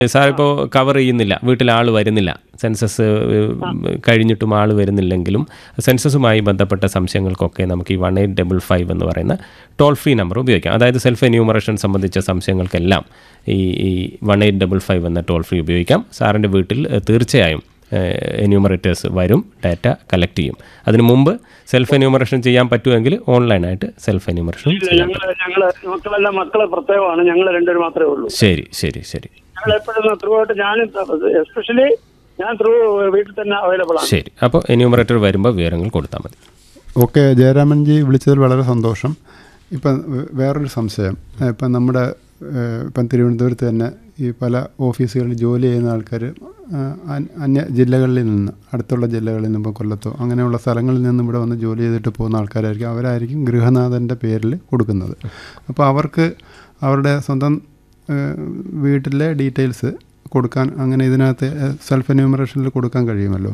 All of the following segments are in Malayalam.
സാർ ഇപ്പോൾ കവർ ചെയ്യുന്നില്ല വീട്ടിൽ ആൾ വരുന്നില്ല സെൻസസ് കഴിഞ്ഞിട്ടും ആൾ വരുന്നില്ലെങ്കിലും സെൻസസുമായി ബന്ധപ്പെട്ട സംശയങ്ങൾക്കൊക്കെ നമുക്ക് ഈ വൺ എയ്റ്റ് ഡബിൾ ഫൈവ് എന്ന് പറയുന്ന ടോൾ ഫ്രീ നമ്പർ ഉപയോഗിക്കാം അതായത് സെൽഫ് എന്യൂമറേഷൻ സംബന്ധിച്ച സംശയങ്ങൾക്കെല്ലാം ഈ ഈ വൺ എയ്റ്റ് ഡബിൾ ഫൈവ് എന്ന ടോൾ ഫ്രീ ഉപയോഗിക്കാം സാറിൻ്റെ വീട്ടിൽ ഏഹ്, തീർച്ചയായും എന്യൂമറേറ്റേഴ്സ് വരും ഡാറ്റ കളക്ട് ചെയ്യും അതിനു മുമ്പ് സെൽഫ് എന്യൂമറേഷൻ ചെയ്യാൻ പറ്റുമെങ്കിൽ ഓൺലൈനായിട്ട് സെൽഫ് എന്യൂമറേഷൻ ഇല്ല ചെയ്യാം ഞങ്ങള് ഞങ്ങള് മക്കളെല്ലാം മക്കളെ പ്രത്യേകമാണ് ഞങ്ങൾ രണ്ടുപേരും മാത്രമേ ഉള്ളൂ ശരി ശരി ശരി ഞങ്ങൾ എപ്പോഴും ത്രൂ ആയിട്ട് ഞാനും എസ്പെഷ്യലി ഞാൻ ത്രൂ വീട്ടിൽ തന്നെ അവൈലബിൾ ആണ് ശരി അപ്പോൾ എന്യൂമറേറ്റർ വരുമ്പോൾ വിവരങ്ങൾ കൊടുത്താൽ മതി ഓക്കെ ജയരാമൻജി വിളിച്ചതിൽ വളരെ സന്തോഷം ഇപ്പം വേ- വേറൊരു സംശയം ഏഹ് ഇപ്പം നമ്മുടെ ഏഹ് ഇപ്പം തിരുവനന്തപുരത്ത് തന്നെ ഈ പല ഓഫീസുകളിൽ ജോലി ചെയ്യുന്ന ആൾക്കാർ അന്യ ജില്ലകളിൽ നിന്ന് അടുത്തുള്ള ജില്ലകളിൽ നിന്ന് ഇപ്പോൾ കൊല്ലത്തോ അങ്ങനെയുള്ള സ്ഥലങ്ങളിൽ നിന്ന് ഇവിടെ വന്ന് ജോലി ചെയ്തിട്ട് പോകുന്ന ആൾക്കാരായിരിക്കും അവരായിരിക്കും ഗൃഹനാഥൻ്റെ പേരിൽ കൊടുക്കുന്നത് അപ്പോൾ അവർക്ക് അവരുടെ സ്വന്തം ഏഹ് വീട്ടിലെ ഡീറ്റെയിൽസ് കൊടുക്കാൻ അങ്ങനെ ഇതിനകത്ത് സെൽഫ് എന്യൂമറേഷനിൽ കൊടുക്കാൻ കഴിയുമല്ലോ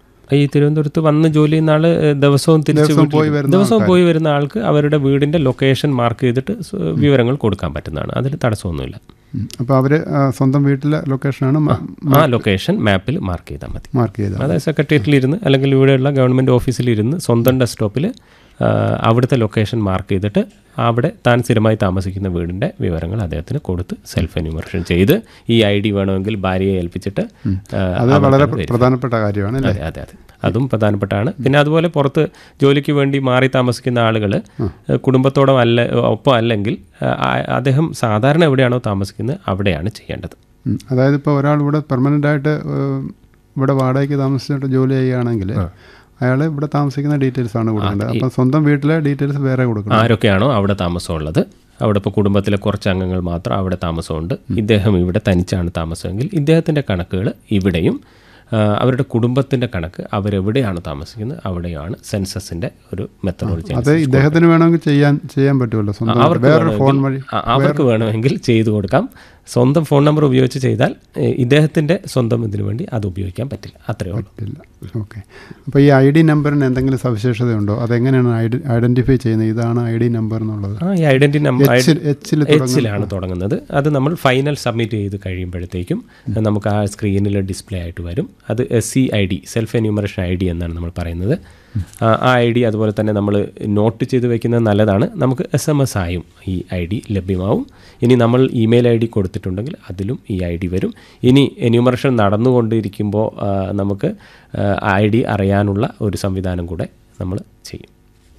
ഈ തിരുവനന്തപുരത്ത് വന്ന് ജോലി ചെയ്യുന്ന ആള് ഏഹ്, ദിവസവും തിരിച്ച് ദിവസവും വീട്ടിൽ- പോയി വരുന്ന ദിവസവും ആൾക്കാര്. പോയി വരുന്ന ആൾക്ക് അവരുടെ വീടിന്റെ ലൊക്കേഷൻ മാർക്ക് ചെയ്തിട്ട് സ് വിവരങ്ങൾ കൊടുക്കാൻ പറ്റുന്നതാണ് അതിൽ തടസ്സമൊന്നുമില്ല അപ്പോൾ അവർ സ്വന്തം വീട്ടിലെ ലൊക്കേഷനാണ് ആ ലൊക്കേഷൻ മാപ്പിൽ മാർക്ക് ചെയ്താൽ മതി മാർക്ക് ചെയ്തത് അതായത് സെക്രട്ടേറിയറ്റിൽ ഇരുന്ന് അല്ലെങ്കിൽ ഇവിടെയുള്ള ഗവൺമെൻറ് ഓഫീസിൽ ഇരുന്ന് സ്വന്തം ഡെസ്ക്ടോപ്പിൽ അവിടുത്തെ ലൊക്കേഷൻ മാർക്ക് ചെയ്തിട്ട് അവിടെ താൻ സ്ഥിരമായി താമസിക്കുന്ന വീടിൻ്റെ വിവരങ്ങൾ അദ്ദേഹത്തിന് കൊടുത്ത് സെൽഫ് എന്യൂമറേഷൻ ചെയ്ത് ഈ ഐ ഡി വേണമെങ്കിൽ ഭാര്യയെ ഏൽപ്പിച്ചിട്ട് ആ, അത് അവർ വളരെ തന്നെ വരും. പ്രധാനപ്പെട്ട കാര്യമാണ് അല്ലേ അതെ അതെ അതെ അതും പ്രധാനപ്പെട്ടാണ് പിന്നെ അതുപോലെ പുറത്ത് ജോലിക്ക് വേണ്ടി മാറി താമസിക്കുന്ന ആളുകൾ കുടുംബത്തോടൊപ്പം അല്ല ഒപ്പം അല്ലെങ്കിൽ ആ, അദ്ദേഹം സാധാരണ എവിടെയാണോ താമസിക്കുന്നത് അവിടെയാണ് ചെയ്യേണ്ടത് ഉം. അതായത് ഇപ്പോൾ ഒരാൾ ഇവിടെ പെർമനൻ്റ് ആയിട്ട് ഏഹ്, ഇവിടെ വാടകയ്ക്ക് താമസിച്ചിട്ട് ജോലി ചെയ്യുകയാണെങ്കിൽ അയാൾ ഇവിടെ താമസിക്കുന്ന ഡീറ്റെയിൽസ് ആണ് കൊടുക്കേണ്ടത് അപ്പം സ്വന്തം വീട്ടിലെ ഡീറ്റെയിൽസ് വേറെ കൊടുക്കണം ആരൊക്കെയാണോ അവിടെ താമസമുള്ളത് അവിടെ ഇപ്പോൾ കുടുംബത്തിലെ കുറച്ച് അംഗങ്ങൾ മാത്രം അവിടെ താമസമുണ്ട് ഇദ്ദേഹം ഇവിടെ തനിച്ചാണ് താമസമെങ്കിൽ ഇദ്ദേഹത്തിൻ്റെ കണക്കുകൾ ഇവിടെയും ആ, അവരുടെ കുടുംബത്തിൻ്റെ കണക്ക് അവരെവിടെയാണ് താമസിക്കുന്നത് അവിടെയാണ് സെൻസസിൻ്റെ ഒരു മെത്തഡോളജി അത് ഇദ്ദേഹത്തിന് വേണമെങ്കിൽ ചെയ്യാൻ ചെയ്യാൻ പറ്റുമല്ലോ സ്വന്തം അവർക്ക് വേറൊരു ഫോൺ വഴി വേണമെങ്കിൽ ആ, അവർക്ക് വേണമെങ്കിൽ ചെയ്തു കൊടുക്കാം സ്വന്തം ഫോൺ നമ്പർ ഉപയോഗിച്ച് ചെയ്താൽ ഏ, ഇദ്ദേഹത്തിൻ്റെ സ്വന്തം ഇതിനു വേണ്ടി അത് ഉപയോഗിക്കാൻ പറ്റില്ല അത്രയേ ഉള്ളൂ ഇല്ല ഓക്കെ അപ്പോൾ ഈ ഐ ഡി നമ്പറിന് എന്തെങ്കിലും സവിശേഷതയുണ്ടോ അതെങ്ങനെയാണ് ഐഡൻറ്റിഫൈ ചെയ്യുന്നത് ഇതാണ് ഐ ഡി നമ്പർ എന്നുള്ളത് ആ ഈ ഐഡൻറ്റി നമ്പർ എച്ചിൽ എച്ചിൽ എച്ചിലാണ് തുടങ്ങുന്നത് അത് നമ്മൾ ഫൈനൽ സബ്മിറ്റ് ചെയ്ത് കഴിയുമ്പോഴത്തേക്കും നമുക്ക് ആ സ്ക്രീനിൽ ഡിസ്പ്ലേ ആയിട്ട് വരും അത് S C I D self enumeration I D എന്നാണ് നമ്മൾ പറയുന്നത് ആ ഐ ഡി അതുപോലെ തന്നെ നമ്മൾ നോട്ട് ചെയ്ത് വെക്കുന്നത് നല്ലതാണ് നമുക്ക് എസ് എം എസ് ആയും ഈ ഐ ഡി ലഭ്യമാവും ഇനി നമ്മൾ ഇമെയിൽ ഐ ഡി കൊടുത്തിട്ടുണ്ടെങ്കിൽ അതിലും ഈ ഐ ഡി വരും ഇനി എന്യൂമറേഷൻ നടന്നുകൊണ്ടിരിക്കുമ്പോൾ ആ, നമുക്ക് ഐ ഡി അറിയാനുള്ള ഒരു സംവിധാനം കൂടെ നമ്മൾ ചെയ്യും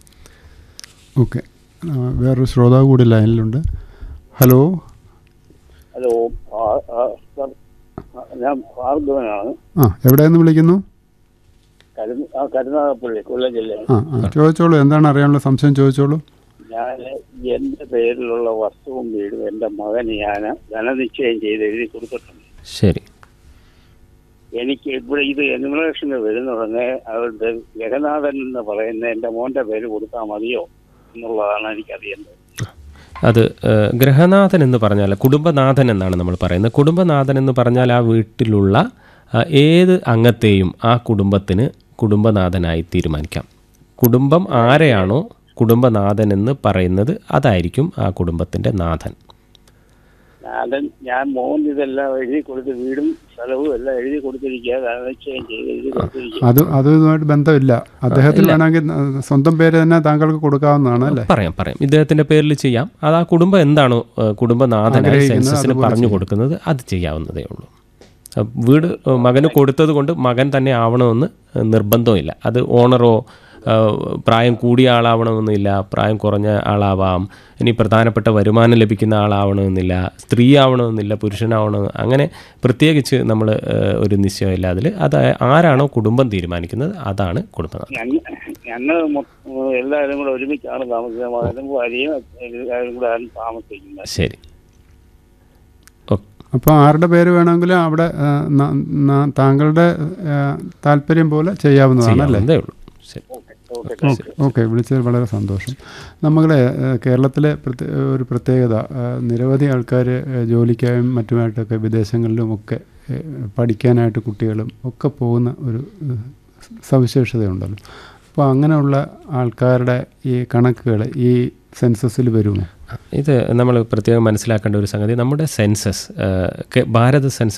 ഓക്കെ വേറൊരു ശ്രോതാവ് കൂടി ലൈനിലുണ്ട് ഹലോ ഹലോ ആ, ആ, സർ, ആ, ഞാൻ ഭാർഗവനാണ് ആ എവിടെ നിന്ന് വിളിക്കുന്നു കരുന്ന ആ, കരുനാഗപ്പള്ളി കൊല്ലം ജില്ലയിൽ ആ ആ ചോദിച്ചോളൂ എന്താണ് അറിയാനുള്ള സംശയം ചോദിച്ചോളൂ ഞാൻ എന്റെ പേരിലുള്ള വസ്തുവും വീടും എന്റെ മകന് ഞാൻ ധനനിശ്ചയം ചെയ്ത് എഴുതി കൊടുത്തിട്ടുണ്ട് ശരി എനിക്ക് ഇവിടെ ഇത് എന്യൂമറേഷന് വരുന്ന ഉടനെ അവരുടെ ജഗന്നാഥൻ എന്ന് പറയുന്ന എന്റെ മോന്റെ പേര് കൊടുത്താൽ മതിയോ എന്നുള്ളതാണ് എനിക്കറിയേണ്ടത് അത് ഏഹ്, ഗ്രഹനാഥൻ എന്ന് പറഞ്ഞാൽ കുടുംബനാഥൻ എന്നാണ് നമ്മൾ പറയുന്നത് കുടുംബനാഥൻ എന്ന് പറഞ്ഞാൽ ആ വീട്ടിലുള്ള ആ, ഏത് അംഗത്തെയും ആ കുടുംബത്തിന് കുടുംബനാഥനായി തീരുമാനിക്കാം കുടുംബം ആരെയാണോ കുടുംബനാഥൻ എന്ന് പറയുന്നത് അതായിരിക്കും ആ കുടുംബത്തിൻ്റെ നാഥൻ ഞാൻ ഞാൻ മോൻ ഇതെല്ലാം എഴുതി കൊടുത്ത് വീടും സ്ഥലവും എല്ലാം എഴുതി കൊടുത്തിരിക്കുക ധനനിശ്ചയം ചെയ്ത് എഴുതി കൊടുത്തിരിക്കുക അത് അതുമായിട്ട് ബന്ധമില്ല അദ്ദേഹത്തിന് വേണമെങ്കിൽ സ്വന്തം പേര് തന്നെ താങ്കൾക്ക് കൊടുക്കാവുന്നതാണ് അല്ലേ പറയാം പറയാം ഇദ്ദേഹത്തിൻ്റെ പേരിൽ ചെയ്യാം അത് ആ കുടുംബം എന്താണോ ഏഹ്, കുടുംബനാഥനായി ആഗ്രഹിക്കുന്നത് സെൻസസിന് പറഞ്ഞു കൊടുക്കുന്നത് അത് ചെയ്യാവുന്നതേ ഉള്ളൂ അഹ് വീട് ഏഹ്, മകന് കൊടുത്തത് കൊണ്ട് മകൻ തന്നെ ആവണമെന്ന് ഏഹ്, നിർബന്ധമില്ല അത് ഓണറോ ഏഹ്, പ്രായം കൂടിയ ആളാവണമെന്നില്ല പ്രായം കുറഞ്ഞ ആളാവാം ഇനി പ്രധാനപ്പെട്ട വരുമാനം ലഭിക്കുന്ന ആളാവണമെന്നില്ല സ്ത്രീ ആവണമെന്നില്ല പുരുഷനാവണം അങ്ങനെ പ്രത്യേകിച്ച് നമ്മൾ ഒരു നിശ്ചയമില്ല അതിൽ അത് ആരാണോ കുടുംബം തീരുമാനിക്കുന്നത് അതാണ് കുടുംബനാഥൻ ഞങ്ങ ഞങ്ങൾ മൊത്തം എല്ലാവരും കൂടെ ഒരുമിച്ചാണ് താമസിക്കുന്നത് മകനും ഭാര്യയും എല്ലാവരും കൂടെ ആണ് താമസിക്കുന്നത് ശരി ഓ അപ്പോൾ ആരുടെ പേര് വേണമെങ്കിലും അവിടെ ആ, ന- ന- താങ്കളുടെ ആ, താല്പര്യം പോലെ ചെയ്യാവുന്നതാണ് അല്ലേ ചെയ്യാവുന്നതേ ഉള്ളൂ ശരി ഓക്കെ ഓക്കെ ഓക്കെ ഓക്കെ വിളിച്ചത് വളരെ സന്തോഷം നമ്മളെ ഏഹ്, കേരളത്തിലെ പ്രത്യ- ഒരു പ്രത്യേകത ഏഹ്, നിരവധി ആൾക്കാർ ജോലിക്കായും മറ്റുമായിട്ടൊക്കെ വിദേശങ്ങളിലും ഒക്കെ ഏഹ്, പഠിക്കാനായിട്ട് കുട്ടികളും ഒക്കെ പോകുന്ന ഒരു ഏഹ്, സവിശേഷതയുണ്ടല്ലോ അപ്പോൾ അങ്ങനെയുള്ള ആൾക്കാരുടെ ഈ കണക്കുകൾ ഈ സെൻസസിൽ വരുമോ ഇത് നമ്മൾ പ്രത്യേകം മനസ്സിലാക്കേണ്ട ഒരു സംഗതി നമ്മുടെ സെൻസസ് ഭാരത സെൻസസ്